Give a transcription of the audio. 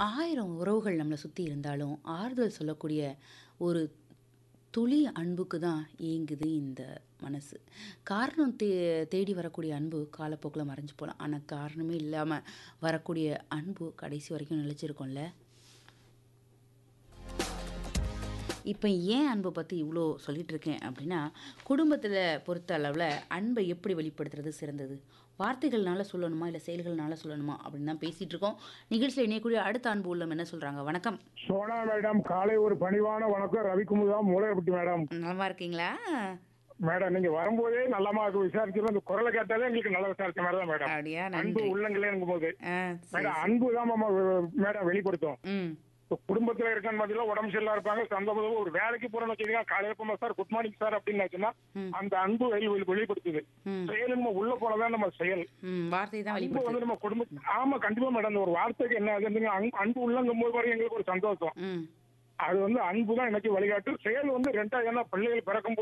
ஆயிரம் உறவுகள் நம்மளை சுற்றி இருந்தாலும் ஆறுதல் சொல்லக்கூடிய ஒரு துளி அன்புக்கு தான் ஏங்குது இந்த மனசு காரணம் தே தேடி வரக்கூடிய அன்பு காலப்போக்கில் மறைஞ்சு போகலாம் ஆனால் காரணமே இல்லாமல் வரக்கூடிய அன்பு கடைசி வரைக்கும் நிலைச்சிருக்கோம்ல இப்போ ஏன் அன்பை பற்றி இவ்வளோ சொல்லிட்டு இருக்கேன் அப்படின்னா குடும்பத்தில் பொறுத்த அளவில் அன்பை எப்படி வெளிப்படுத்துறது சிறந்தது வார்த்தைகள்னால சொல்லணுமா இல்லை செயல்கள்னால சொல்லணுமா அப்படின்னு தான் பேசிகிட்டு இருக்கோம் நிகழ்ச்சியில் இணையக்கூடிய அடுத்த அன்பு உள்ளம் என்ன சொல்கிறாங்க வணக்கம் சோனா மேடம் காலை ஒரு பணிவான வணக்கம் ரவிக்குமுதா மூளையப்பட்டி மேடம் நலமா இருக்கீங்களா மேடம் நீங்க வரும்போதே நல்லமா இருக்கு விசாரிச்சு அந்த குரலை கேட்டாலே எங்களுக்கு நல்ல விசாரிச்ச மாதிரி தான் மேடம் அப்படியா அன்பு நன்றி உள்ளங்களே போது ஆ சரி மேடம் அன்பு தான் மாமா மேடம் வெளிப்படுத்தும் ம் இப்ப குடும்பத்துல இருக்கான்னு பாத்தீங்கன்னா உடம்பு சரியில்லா இருப்பாங்க சந்தோஷம் ஒரு வேலைக்கு போறோம்னு வச்சுக்கோங்க காலையில போமா சார் குட் மார்னிங் சார் அப்படின்னு ம். அந்த அன்பு வெளி வெளி- வெளிப்படுத்துது ம் செயல் நம்ம உள்ள போனதான் நம்ம செயல் ம் வார்த்தை தான் அன்பு வெளிப்படுத்துது வந்து நம்ம குடும்ப ஆமா கண்டிப்பா மேடம் அந்த ஒரு வார்த்தைக்கு என்ன ஆகுதுங்க அன்பு உள்ளங்கும் போது பாருங்க எங்களுக்கு ஒரு சந்தோஷம் ம் அது வந்து அன்பு தான் எனக்கு வழிகாட்டு செயல் வந்து ரெண்டா ஏன்னா பிள்ளைகள் பிறக்கும்